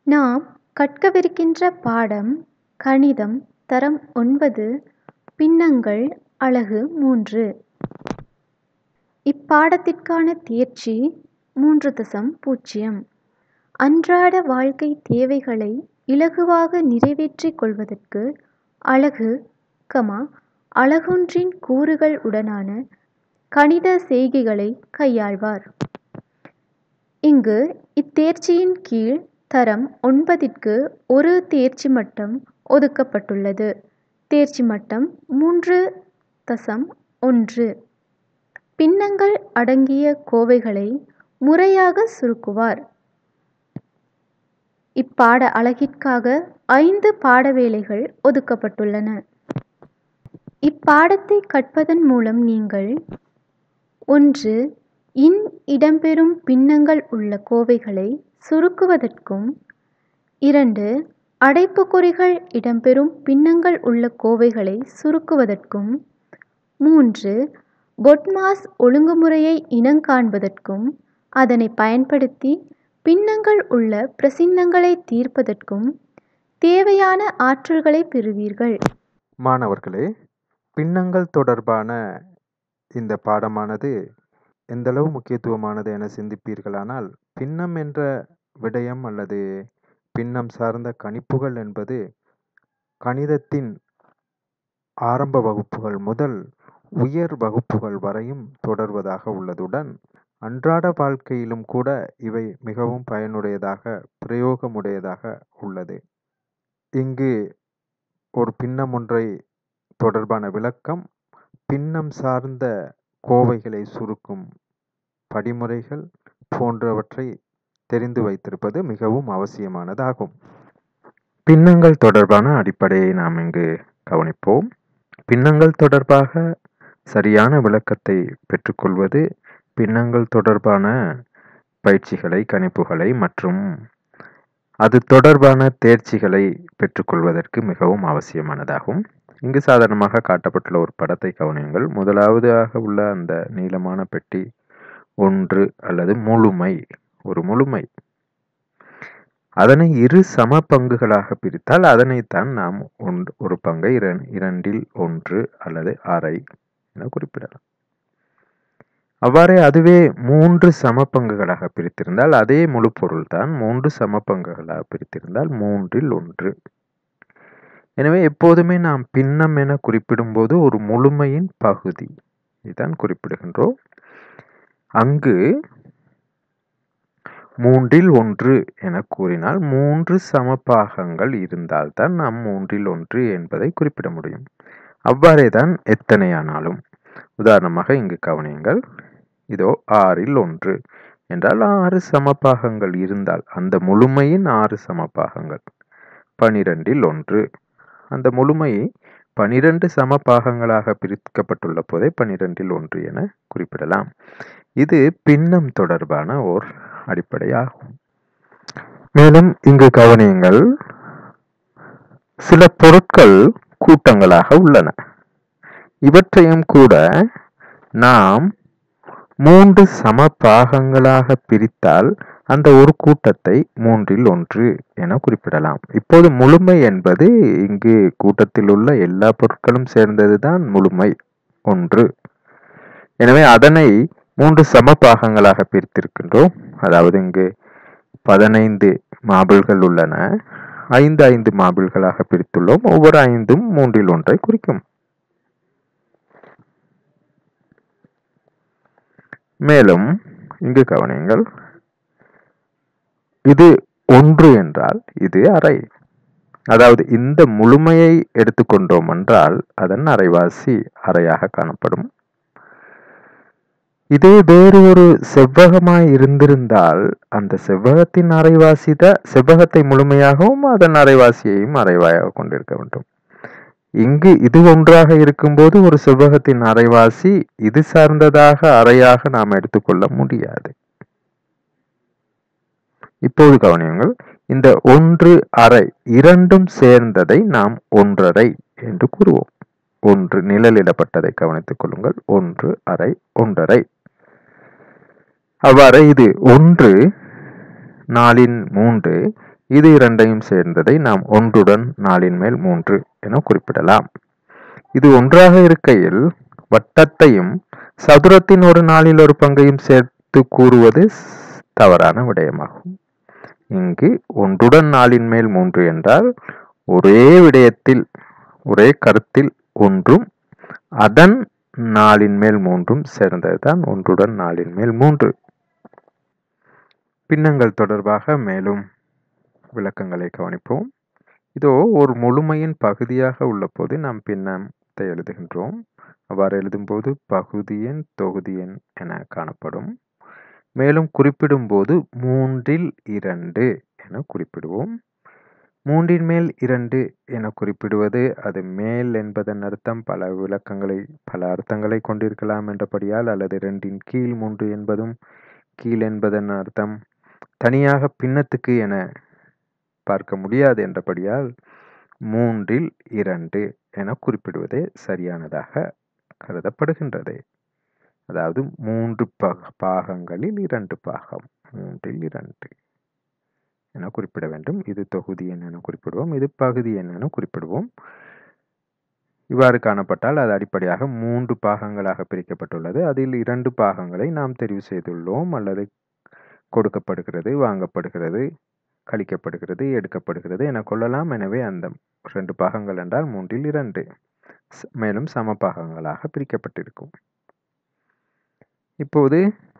நாம் கற்கவிருக்கின்ற பாடம் கணிதம் தரம் ஒன்பது பின்னங்கள் அலகு மூன்று இப்பாடத்திற்கான தேர்ச்சி மூன்று தசம் பூஜ்ஜியம் அன்றாட வாழ்க்கை தேவைகளை இலகுவாக நிறைவேற்றிக் கொள்வதற்கு அலகு கமா அலகொன்றின் கூறுகள் உடனான கணித செய்கைகளை கையாள்வார் இங்கு இத்தேர்ச்சியின் கீழ் தரம் ஒன்பதிற்கு ஒரு தேர்ச்சி மட்டம் ஒதுக்கப்பட்டுள்ளது தேர்ச்சி மட்டம் மூன்று தசம் ஒன்று பின்னங்கள் அடங்கிய கோவைகளை முறையாக சுருக்குவார் இப்பாட அலகிற்காக ஐந்து பாடவேளைகள் ஒதுக்கப்பட்டுள்ளன இப்பாடத்தை கற்பதன் மூலம் நீங்கள் ஒன்று இன் இடம்பெறும் பின்னங்கள் உள்ள கோவைகளை சுருக்குவதற்கும் இரண்டு அடைப்புக்குறிகள் இடம்பெறும் பின்னங்கள் உள்ள கோவைகளை சுருக்குவதற்கும் மூன்று பொட்மாஸ் ஒழுங்குமுறையை இனங்காண்பதற்கும் அதனை பயன்படுத்தி பின்னங்கள் உள்ள பிரசின்னங்களை தீர்ப்பதற்கும் தேவையான ஆற்றல்களை பெறுவீர்கள் மாணவர்களே பின்னங்கள் தொடர்பான இந்த பாடமானது எந்தளவு முக்கியத்துவமானது என சிந்திப்பீர்களானால் பின்னம் என்ற விடயம் அல்லது பின்னம் சார்ந்த கணிப்புகள் என்பது கணிதத்தின் ஆரம்ப வகுப்புகள் முதல் உயர் வகுப்புகள் வரையும் தொடர்வதாக உள்ளதுடன் அன்றாட வாழ்க்கையிலும் கூட இவை மிகவும் பயனுடையதாக பிரயோகமுடையதாக உள்ளது இங்கு ஒரு பின்னம் ஒன்றை தொடர்பான விளக்கம் பின்னம் சார்ந்த கோவைகளை சுருக்கும் படிமுறைகள் போன்றவற்றை தெரிந்து வைத்திருப்பது மிகவும் அவசியமானதாகும் பின்னங்கள் தொடர்பான அடிப்படையை நாம் இங்கு கவனிப்போம் பின்னங்கள் தொடர்பாக சரியான விளக்கத்தை பெற்றுக்கொள்வது பின்னங்கள் தொடர்பான பயிற்சிகளை கணிப்புகளை மற்றும் அது தொடர்பான தேர்ச்சிகளை பெற்றுக்கொள்வதற்கு மிகவும் அவசியமானதாகும் இங்கு சாதாரணமாக காட்டப்பட்டுள்ள ஒரு படத்தை கவனியுங்கள் முதலாவதாக உள்ள அந்த நீளமான பெட்டி ஒன்று அல்லது முழுமை ஒரு முழுமை அதனை இரு சம பங்குகளாக பிரித்தால் அதனைத்தான் நாம் ஒன்று ஒரு பங்கை இரண்டில் ஒன்று அல்லது அரை என குறிப்பிடலாம் அவ்வாறே அதுவே மூன்று சம பங்குகளாக பிரித்திருந்தால் அதே முழு பொருள் தான் மூன்று சம பங்குகளாக பிரித்திருந்தால் மூன்றில் ஒன்று எனவே எப்போதுமே நாம் பின்னம் என குறிப்பிடும்போது ஒரு முழுமையின் பகுதி இதுதான் குறிப்பிடுகின்றோம் அங்கு மூன்றில் ஒன்று என கூறினால் மூன்று சமபாகங்கள் இருந்தால்தான் நாம் மூன்றில் ஒன்று என்பதை குறிப்பிட முடியும் அவ்வாறே தான் எத்தனையானாலும் உதாரணமாக இங்கு கவனியுங்கள் இதோ ஆறில் ஒன்று என்றால் ஆறு சமபாகங்கள் இருந்தால் அந்த முழுமையின் ஆறு சமபாகங்கள் பனிரெண்டில் ஒன்று அந்த முழுமையை பனிரெண்டு சம பாகங்களாக பிரிக்கப்பட்டுள்ள போதே பனிரெண்டில் ஒன்று என குறிப்பிடலாம் இது பின்னம் தொடர்பான ஓர் அடிப்படையாகும் மேலும் இங்கு கவனியுங்கள் சில பொருட்கள் கூட்டங்களாக உள்ளன இவற்றையும் கூட நாம் மூன்று சம பாகங்களாக பிரித்தால் அந்த ஒரு கூட்டத்தை மூன்றில் ஒன்று என குறிப்பிடலாம் இப்போது முழுமை என்பது இங்கு கூட்டத்தில் உள்ள எல்லா பொருட்களும் சேர்ந்ததுதான் முழுமை ஒன்று எனவே அதனை மூன்று சம பாகங்களாக பிரித்திருக்கின்றோம் அதாவது இங்கு பதினைந்து மாபிள்கள் உள்ளன ஐந்து ஐந்து மாபிள்களாக பிரித்துள்ளோம் ஒவ்வொரு ஐந்தும் மூன்றில் ஒன்றை குறிக்கும் மேலும் இங்கு கவனியுங்கள் இது ஒன்று என்றால் இது அரை அதாவது இந்த முழுமையை எடுத்துக்கொண்டோம் என்றால் அதன் அரைவாசி அறையாக காணப்படும் இதே வேறு ஒரு செவ்வகமாய் இருந்திருந்தால் அந்த செவ்வகத்தின் அரைவாசி தான் செவ்வகத்தை முழுமையாகவும் அதன் அரைவாசியையும் அரைவாயாக கொண்டிருக்க வேண்டும் இங்கு இது ஒன்றாக இருக்கும்போது ஒரு செவ்வகத்தின் அரைவாசி இது சார்ந்ததாக அறையாக நாம் எடுத்துக்கொள்ள முடியாது இப்போது கவனியுங்கள் இந்த ஒன்று அரை இரண்டும் சேர்ந்ததை நாம் ஒன்றரை என்று கூறுவோம் ஒன்று நிழலிடப்பட்டதை கவனித்துக் கொள்ளுங்கள் ஒன்று அரை ஒன்றரை அவ்வாறு இது ஒன்று நாலின் மூன்று இது இரண்டையும் சேர்ந்ததை நாம் ஒன்றுடன் நாலின் மேல் மூன்று என குறிப்பிடலாம் இது ஒன்றாக இருக்கையில் வட்டத்தையும் சதுரத்தின் ஒரு நாளில் ஒரு பங்கையும் சேர்த்து கூறுவது ஸ்- தவறான விடயமாகும் இங்கு ஒன்றுடன் நாலின் மேல் மூன்று என்றால் ஒரே விடயத்தில் ஒரே கருத்தில் ஒன்றும் அதன் நாலின் மேல் மூன்றும் சேர்ந்ததுதான் ஒன்றுடன் நாலின் மேல் மூன்று பின்னங்கள் தொடர்பாக மேலும் விளக்கங்களை கவனிப்போம் இதோ ஒரு முழுமையின் பகுதியாக உள்ள போது நாம் பின்னத்தை எழுதுகின்றோம் அவ்வாறு எழுதும்போது பகுதியன் தொகுதியன் என காணப்படும் மேலும் குறிப்பிடும்போது மூன்றில் இரண்டு என குறிப்பிடுவோம் மூன்றின் மேல் இரண்டு என குறிப்பிடுவது அது மேல் என்பதன் அர்த்தம் பல விளக்கங்களை பல அர்த்தங்களை கொண்டிருக்கலாம் என்றபடியால் அல்லது இரண்டின் கீழ் மூன்று என்பதும் கீழ் என்பதன் அர்த்தம் தனியாக பின்னத்துக்கு என பார்க்க முடியாது என்றபடியால் மூன்றில் இரண்டு என குறிப்பிடுவதே சரியானதாக கருதப்படுகின்றது அதாவது மூன்று பக- பாகங்களில் இரண்டு பாகம் மூன்றில் இரண்டு என குறிப்பிட வேண்டும் இது தொகுதி எண் என குறிப்பிடுவோம் இது பகுதி எண் என குறிப்பிடுவோம் இவ்வாறு காணப்பட்டால் அது அடிப்படையாக மூன்று பாகங்களாக பிரிக்கப்பட்டுள்ளது அதில் இரண்டு பாகங்களை நாம் தெரிவு செய்துள்ளோம் அல்லது கொடுக்கப்படுகிறது வாங்கப்படுகிறது கழிக்கப்படுகிறது எடுக்கப்படுகிறது என கொள்ளலாம் எனவே அந்த ரெண்டு பாகங்கள் என்றால் மூன்றில் இரண்டு ச- மேலும் சம பாகங்களாக பிரிக்கப்பட்டிருக்கும் இப்போது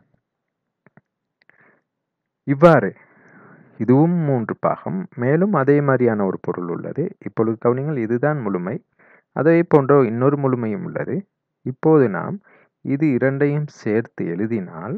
இவ்வாறு இதுவும் மூன்று பாகம் மேலும் அதே மாதிரியான ஒரு பொருள் உள்ளது இப்பொழுது கவனிங்கள் இதுதான் முழுமை அதே போன்ற இன்னொரு முழுமையும் உள்ளது இப்போது நாம் இது இரண்டையும் சேர்த்து எழுதினால்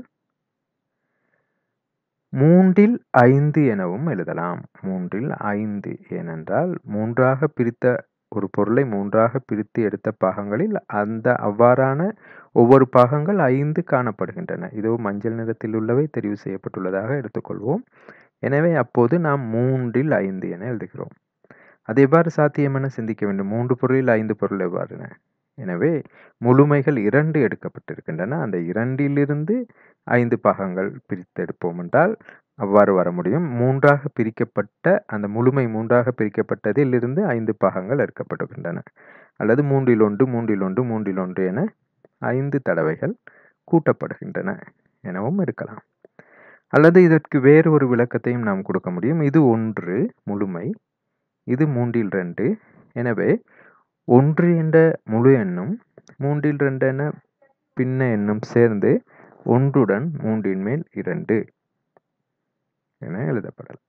மூன்றில் ஐந்து எனவும் எழுதலாம் மூன்றில் ஐந்து ஏனென்றால் மூன்றாக பிரித்த ஒரு பொருளை மூன்றாக பிரித்து எடுத்த பாகங்களில் அந்த அவ்வாறான ஒவ்வொரு பாகங்கள் ஐந்து காணப்படுகின்றன இதோ மஞ்சள் நிறத்தில் உள்ளவை தெரிவு செய்யப்பட்டுள்ளதாக எடுத்துக்கொள்வோம் எனவே அப்போது நாம் மூன்றில் ஐந்து என எழுதுகிறோம் அது எவ்வாறு சாத்தியம் என சிந்திக்க வேண்டும் மூன்று பொருளில் ஐந்து பொருள் எவ்வாறுன எனவே முழுமைகள் இரண்டு எடுக்கப்பட்டிருக்கின்றன அந்த இரண்டிலிருந்து ஐந்து பாகங்கள் பிரித்தெடுப்போம் என்றால் அவ்வாறு வர முடியும் மூன்றாக பிரிக்கப்பட்ட அந்த முழுமை மூன்றாக பிரிக்கப்பட்டதிலிருந்து ஐந்து பாகங்கள் எடுக்கப்படுகின்றன அல்லது மூன்றில் ஒன்று மூன்றில் ஒன்று மூன்றில் ஒன்று என ஐந்து தடவைகள் கூட்டப்படுகின்றன எனவும் இருக்கலாம் அல்லது இதற்கு வேறு ஒரு விளக்கத்தையும் நாம் கொடுக்க முடியும் இது ஒன்று முழுமை இது மூன்றில் ரெண்டு எனவே ஒன்று என்ற முழு எண்ணும் மூன்றில் ரெண்டு என பின்ன எண்ணும் சேர்ந்து ஒன்றுடன் மூன்றின் மேல் இரண்டு என எழுதப்படலாம்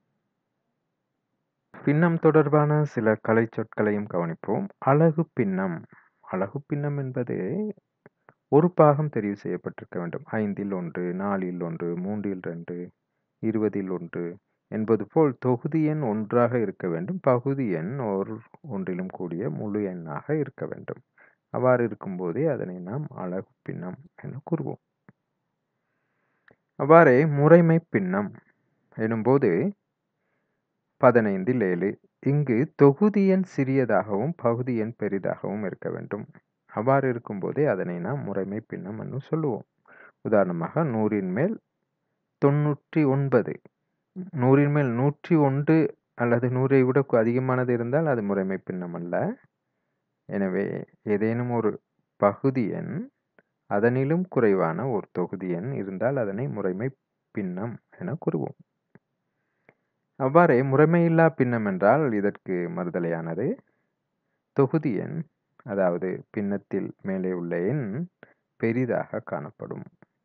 பின்னம் தொடர்பான சில கலை சொற்களையும் கவனிப்போம் அழகு பின்னம் அழகு பின்னம் என்பது ஒரு பாகம் தெரிவு செய்யப்பட்டிருக்க வேண்டும் ஐந்தில் ஒன்று நாலில் ஒன்று மூன்றில் ரெண்டு இருபதில் ஒன்று என்பது போல் தொகுதி எண் ஒன்றாக இருக்க வேண்டும் பகுதி எண் ஒரு ஒன்றிலும் கூடிய முழு எண்ணாக இருக்க வேண்டும் அவ்வாறு இருக்கும்போதே அதனை நாம் அழகு பின்னம் என கூறுவோம் அவ்வாறே முறைமை பின்னம் எனும்போது பதினைந்தில் ஏழு இங்கு தொகுதி எண் சிறியதாகவும் பகுதி எண் பெரிதாகவும் இருக்க வேண்டும் அவ்வாறு இருக்கும்போதே அதனை நாம் முறைமை பின்னம் என்று சொல்லுவோம் உதாரணமாக நூறின் மேல் தொண்ணூற்றி ஒன்பது நூறின் மேல் நூற்றி ஒன்று அல்லது நூறை விட கு- அதிகமானது இருந்தால் அது முறைமை பின்னம் அல்ல எனவே ஏதேனும் ஒரு பகுதி எண் அதனிலும் குறைவான ஒரு தொகுதி எண் இருந்தால் அதனை முறைமை பின்னம் என கூறுவோம் அவ்வாறே முறைமையில்லா பின்னம் என்றால் இதற்கு மறுதலையானது தொகுதி எண் அதாவது பின்னத்தில் மேலே உள்ள எண் பெரிதாக காணப்படும்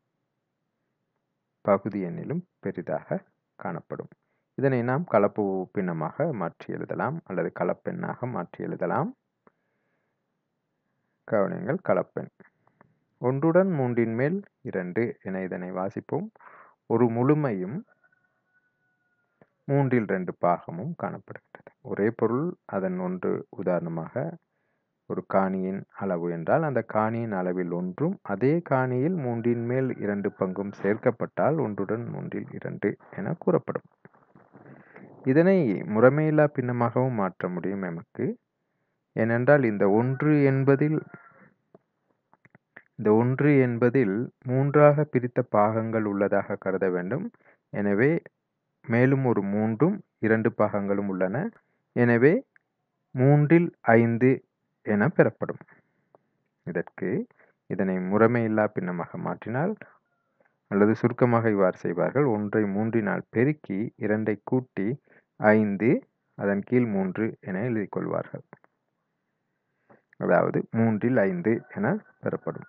பகுதி எண்ணிலும் பெரிதாக காணப்படும் இதனை நாம் கலப்பு பின்னமாக மாற்றி எழுதலாம் அல்லது கலப்பெண்ணாக மாற்றி எழுதலாம் கவனியங்கள் கலப்பெண் ஒன்றுடன் மூன்றின் மேல் இரண்டு என இதனை வாசிப்போம் ஒரு முழுமையும் மூன்றில் ரெண்டு பாகமும் காணப்படுகிறது ஒரே பொருள் அதன் ஒன்று உதாரணமாக ஒரு காணியின் அளவு என்றால் அந்த காணியின் அளவில் ஒன்றும் அதே காணியில் மூன்றின் மேல் இரண்டு பங்கும் சேர்க்கப்பட்டால் ஒன்றுடன் மூன்றில் இரண்டு என கூறப்படும் இதனை முறைமையில்லா பின்னமாகவும் மாற்ற முடியும் எமக்கு ஏனென்றால் இந்த ஒன்று என்பதில் இந்த ஒன்று என்பதில் மூன்றாக பிரித்த பாகங்கள் உள்ளதாக கருத வேண்டும் எனவே மேலும் ஒரு மூன்றும் இரண்டு பாகங்களும் உள்ளன எனவே மூன்றில் ஐந்து என பெறப்படும் இதற்கு இதனை முறைமையில்லா பின்னமாக மாற்றினால் அல்லது சுருக்கமாக இவ்வாறு செய்வார்கள் ஒன்றை மூன்றினால் பெருக்கி இரண்டை கூட்டி ஐந்து அதன் கீழ் மூன்று என எழுதிக் கொள்வார்கள் அதாவது மூன்றில் ஐந்து என பெறப்படும்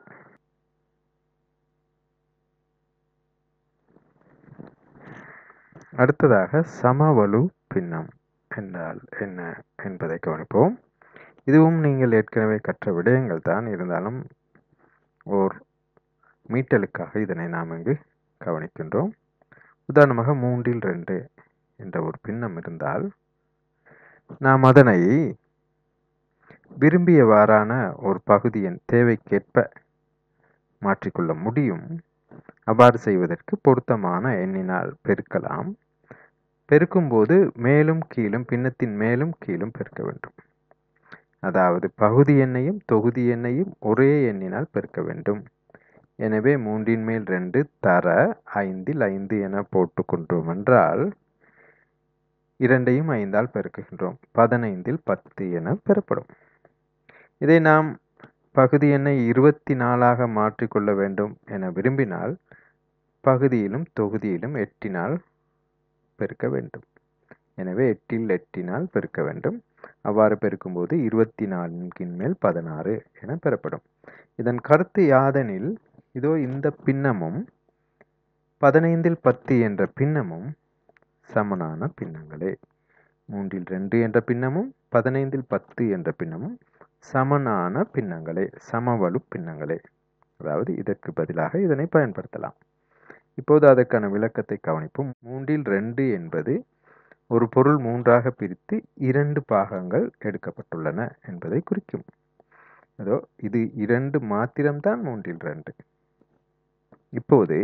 அடுத்ததாக சமவலு பின்னம் என்றால் என்ன என்பதை கவனிப்போம் இதுவும் நீங்கள் ஏற்கனவே கற்ற விடயங்கள் தான் இருந்தாலும் ஓர் மீட்டலுக்காக இதனை நாம் இங்கு கவனிக்கின்றோம் உதாரணமாக மூன்றில் ரெண்டு என்ற ஒரு பின்னம் இருந்தால் நாம் அதனை விரும்பியவாறான ஒரு பகுதியின் தேவைக்கேற்ப மாற்றிக்கொள்ள முடியும் அவ்வாறு செய்வதற்கு பொருத்தமான எண்ணினால் பெருக்கலாம் பெருக்கும்போது மேலும் கீழும் பின்னத்தின் மேலும் கீழும் பெருக்க வேண்டும் அதாவது பகுதி எண்ணையும் தொகுதி எண்ணையும் ஒரே எண்ணினால் பெருக்க வேண்டும் எனவே மூன்றின் மேல் ரெண்டு தர ஐந்தில் ஐந்து என போட்டுக்கொண்டோம் என்றால் இரண்டையும் ஐந்தால் பெருக்குகின்றோம் பதினைந்தில் பத்து என பெறப்படும் இதை நாம் பகுதி எண்ணை இருபத்தி நாலாக மாற்றிக்கொள்ள வேண்டும் என விரும்பினால் பகுதியிலும் தொகுதியிலும் எட்டினால் பெருக்க வேண்டும் எனவே எட்டில் எட்டினால் பெருக்க வேண்டும் அவ்வாறு பெருக்கும்போது இருபத்தி நான்கின் மேல் பதினாறு என பெறப்படும் இதன் கருத்து யாதெனில் இதோ இந்த பின்னமும் பதினைந்தில் பத்து என்ற பின்னமும் சமனான பின்னங்களே மூன்றில் ரெண்டு என்ற பின்னமும் பதினைந்தில் பத்து என்ற பின்னமும் சமனான பின்னங்களே சமவலு பின்னங்களே அதாவது இதற்கு பதிலாக இதனை பயன்படுத்தலாம் இப்போது அதற்கான விளக்கத்தை கவனிப்போம் மூன்றில் ரெண்டு என்பது ஒரு பொருள் மூன்றாக பிரித்து இரண்டு பாகங்கள் எடுக்கப்பட்டுள்ளன என்பதை குறிக்கும் அதோ இது இரண்டு மாத்திரம்தான் மூன்றில் ரெண்டு இப்போது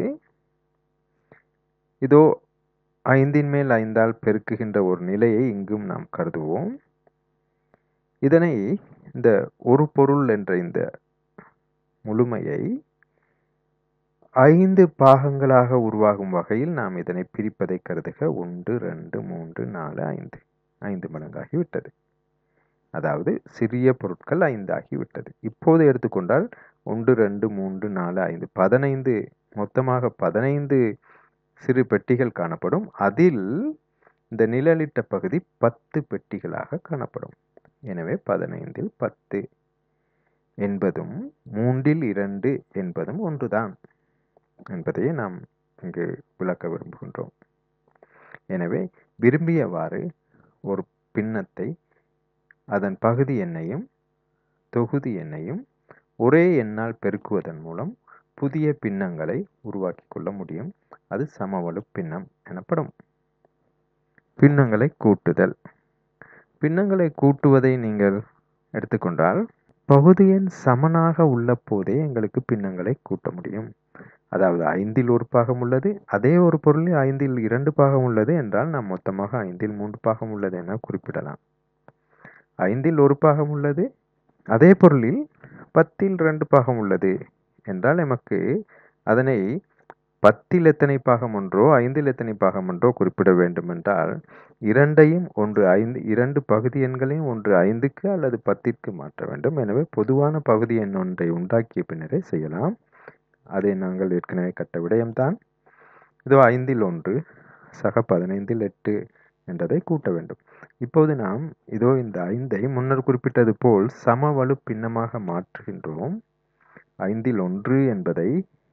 இதோ ஐந்தின் மேல் ஐந்தால் பெருக்குகின்ற ஒரு நிலையை இங்கும் நாம் கருதுவோம் இதனை இந்த ஒரு பொருள் என்ற இந்த முழுமையை ஐந்து பாகங்களாக உருவாகும் வகையில் நாம் இதனை பிரிப்பதை கருதுக ஒன்று ரெண்டு மூன்று நாலு ஐந்து ஐந்து மடங்காகி விட்டது அதாவது சிறிய பொருட்கள் ஐந்தாகி விட்டது இப்போது எடுத்துக்கொண்டால் ஒன்று ரெண்டு மூன்று நாலு ஐந்து பதினைந்து மொத்தமாக பதினைந்து சிறு பெட்டிகள் காணப்படும் அதில் இந்த நிழலிட்ட பகுதி பத்து பெட்டிகளாக காணப்படும் எனவே பதினைந்தில் பத்து என்பதும் மூன்றில் இரண்டு என்பதும் ஒன்றுதான் என்பதையே நாம் இங்கு விளக்க விரும்புகின்றோம் எனவே விரும்பியவாறு ஒரு பின்னத்தை அதன் பகுதி எண்ணையும் தொகுதி எண்ணையும் ஒரே எண்ணால் பெருக்குவதன் மூலம் புதிய பின்னங்களை உருவாக்கி கொள்ள முடியும் அது சமவலு பின்னம் எனப்படும் பின்னங்களை கூட்டுதல் பின்னங்களை கூட்டுவதை நீங்கள் எடுத்துக்கொண்டால் பகுதி எண் சமனாக உள்ள போதே எங்களுக்கு பின்னங்களை கூட்ட முடியும் அதாவது ஐந்தில் ஒரு பாகம் உள்ளது அதே ஒரு பொருளில் ஐந்தில் இரண்டு பாகம் உள்ளது என்றால் நாம் மொத்தமாக ஐந்தில் மூன்று பாகம் உள்ளது என குறிப்பிடலாம் ஐந்தில் ஒரு பாகம் உள்ளது அதே பொருளில் பத்தில் ரெண்டு பாகம் உள்ளது என்றால் நமக்கு அதனை பத்தில் எத்தனை பாகம் ஒன்றோ ஐந்தில் எத்தனை பாகம் ஒன்றோ குறிப்பிட வேண்டும் என்றால் இரண்டையும் ஒன்று ஐந்து இரண்டு பகுதி எண்களையும் ஒன்று ஐந்துக்கு அல்லது பத்திற்கு மாற்ற வேண்டும் எனவே பொதுவான பகுதி எண் ஒன்றை உண்டாக்கிய பின்னரே செய்யலாம் அதை நாங்கள் ஏற்கனவே கட்ட விடயம்தான் இதோ ஐந்தில் ஒன்று சக பதினைந்தில் எட்டு என்றதை கூட்ட வேண்டும் இப்போது நாம் இதோ இந்த ஐந்தை முன்னர் குறிப்பிட்டது போல் சமவலு பின்னமாக மாற்றுகின்றோம் ஐந்தில் ஒன்று என்பதை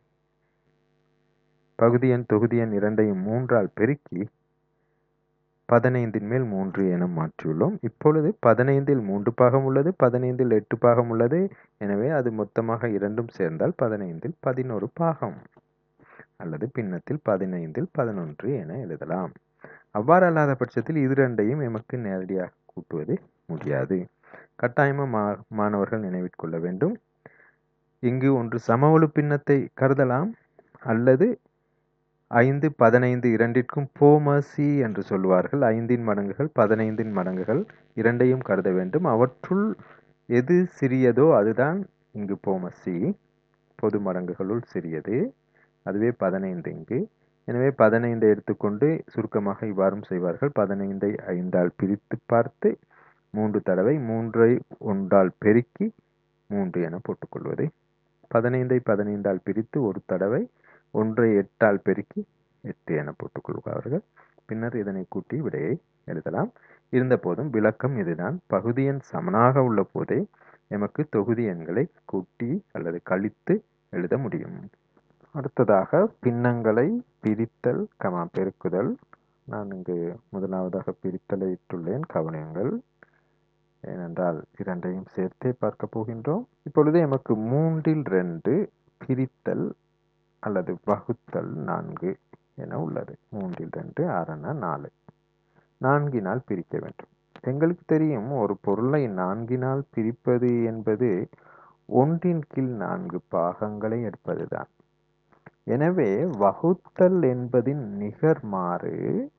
பகுதி எண் தொகுதி எண் இரண்டையும் மூன்றால் பெருக்கி பதினைந்தின் மேல் மூன்று என மாற்றியுள்ளோம் இப்பொழுது பதினைந்தில் மூன்று பாகம் உள்ளது பதினைந்தில் எட்டு பாகம் உள்ளது எனவே அது மொத்தமாக இரண்டும் சேர்ந்தால் பதினைந்தில் பதினோரு பாகம் அல்லது பின்னத்தில் பதினைந்தில் பதினொன்று என எழுதலாம் அவ்வாறு அல்லாத பட்சத்தில் இது ரெண்டையும் எமக்கு நேரடியாக கூட்டுவது முடியாது கட்டாயமாக மா மாணவர்கள் நினைவிற்கொள்ள வேண்டும் இங்கு ஒன்று சமவலு பின்னத்தை கருதலாம் அல்லது ஐந்து பதினைந்து இரண்டிற்கும் போமசி என்று சொல்வார்கள் ஐந்தின் மடங்குகள் பதினைந்தின் மடங்குகள் இரண்டையும் கருத வேண்டும் அவற்றுள் எது சிறியதோ அதுதான் இங்கு போமசி பொது மடங்குகளுள் சிறியது அதுவே பதினைந்து இங்கு எனவே பதினைந்தை எடுத்துக்கொண்டு சுருக்கமாக இவ்வாறும் செய்வார்கள் பதினைந்தை ஐந்தால் பிரித்து பார்த்து மூன்று தடவை மூன்றை ஒன்றால் பெருக்கி மூன்று என போட்டுக்கொள்வது பதினைந்தை பதினைந்தால் பிரித்து ஒரு தடவை ஒன்றை எட்டால் பெருக்கி எட்டு என போட்டுக்கொள்வார்கள் பின்னர் இதனை கூட்டி விடையை எழுதலாம் இருந்தபோதும் விளக்கம் இதுதான் பகுதி எண் சமனாக உள்ள போதே எமக்கு தொகுதி எண்களை கூட்டி அல்லது கழித்து எழுத முடியும் அடுத்ததாக பின்னங்களை பிரித்தல் கமா பெருக்குதல் நான் இங்கு முதலாவதாக பிரித்தலை இட்டுள்ளேன் கவனியுங்கள் ஏனென்றால் இரண்டையும் சேர்த்தே பார்க்க போகின்றோம் இப்பொழுது எமக்கு மூன்றில் ரெண்டு பிரித்தல் அல்லது வகுத்தல் நான்கு என உள்ளது மூன்றில் ரெண்டு ஆறன நாலு நான்கினால் பிரிக்க வேண்டும் எங்களுக்கு தெரியும் ஒரு பொருளை நான்கினால் பிரிப்பது என்பது ஒன்றின் கீழ் நான்கு பாகங்களை எடுப்பதுதான் எனவே வகுத்தல் என்பதின் நிகர்மாறு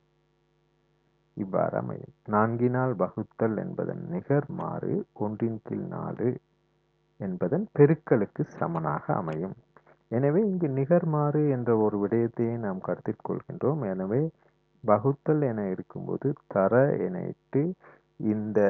இவ்வாறு அமையும் நான்கினால் வகுத்தல் என்பதன் நிகர்மாறு ஒன்றின் கீழ் நாலு என்பதன் பெருக்கலுக்கு சமனாக அமையும் எனவே இங்கு நிகர்மாறு என்ற ஒரு விடயத்தையே நாம் கருத்தில் கொள்கின்றோம் எனவே வகுத்தல் என இருக்கும்போது தர என இட்டு இந்த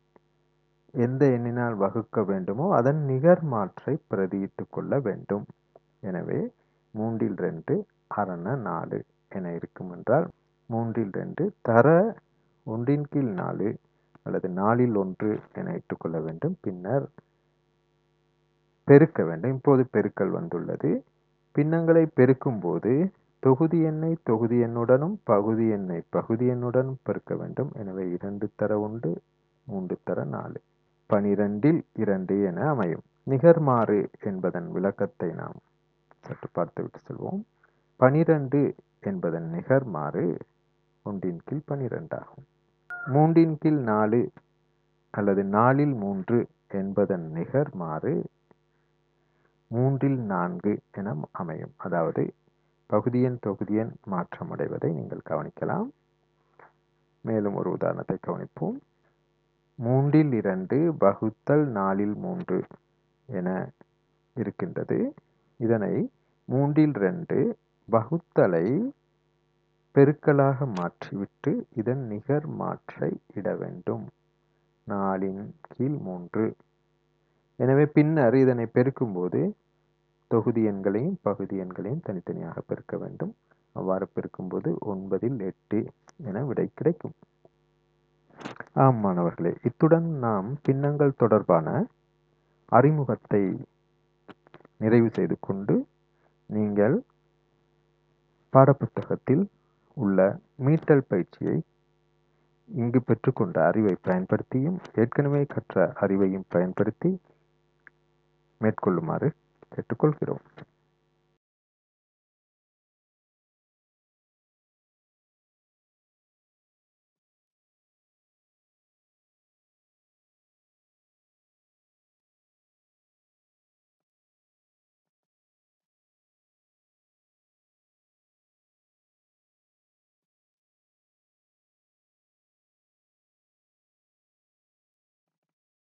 எந்த எண்ணினால் வகுக்க வேண்டுமோ அதன் நிகர்மாற்றை பிரதியிட்டு கொள்ள வேண்டும் எனவே மூன்றில் ரெண்டு அரண நாலு என இருக்கும் என்றால் மூன்றில் ரெண்டு தர ஒன்றின் கீழ் நாலு அல்லது நாலில் ஒன்று என இட்டுக்கொள்ள வேண்டும் பின்னர் பெருக்க வேண்டும் இப்போது பெருக்கல் வந்துள்ளது பின்னங்களை பெருக்கும்போது தொகுதி எண்ணை தொகுதி எண்ணுடனும் பகுதி எண்ணை பகுதி எண்ணுடனும் பெருக்க வேண்டும் எனவே இரண்டு தர உண்டு மூன்று தர நாலு பனிரெண்டில் இரண்டு என அமையும் நிகர்மாறு என்பதன் விளக்கத்தை நாம் சற்று பார்த்துவிட்டு செல்வோம் பனிரெண்டு என்பதன் நிகர்மாறு ஒன்றின் கீழ் பனிரெண்டாகும் மூன்றின் கீழ் நாலு அல்லது நாலில் மூன்று என்பதன் நிகர்மாறு மூன்றில் நான்கு என அமையும் அதாவது பகுதியன் தொகுதியன் மாற்றமடைவதை நீங்கள் கவனிக்கலாம் மேலும் ஒரு உதாரணத்தை கவனிப்போம் மூன்றில் இரண்டு வகுத்தல் நாலில் மூன்று என இருக்கின்றது இதனை மூன்றில் ரெண்டு வகுத்தலை பெருக்கலாக மாற்றிவிட்டு இதன் நிகர் மாற்றை இட வேண்டும் நாலின் கீழ் மூன்று எனவே பின்னர் இதனை பெருக்கும்போது தொகுதி எண்களையும் பகுதி எண்களையும் தனித்தனியாக பெருக்க வேண்டும் அவ்வாறு பெருக்கும்போது ஒன்பதில் எட்டு என விடை கிடைக்கும் ஆம் மாணவர்களே இத்துடன் நாம் பின்னங்கள் தொடர்பான அறிமுகத்தை நிறைவு செய்து கொண்டு நீங்கள் பாடப்புத்தகத்தில் உள்ள மீட்டல் பயிற்சியை இங்கு பெற்றுக்கொண்ட அறிவை பயன்படுத்தியும் ஏற்கனவே கற்ற அறிவையும் பயன்படுத்தி மேற்கொள்ளுமாறு கேட்டுக்கொள்கிறோம்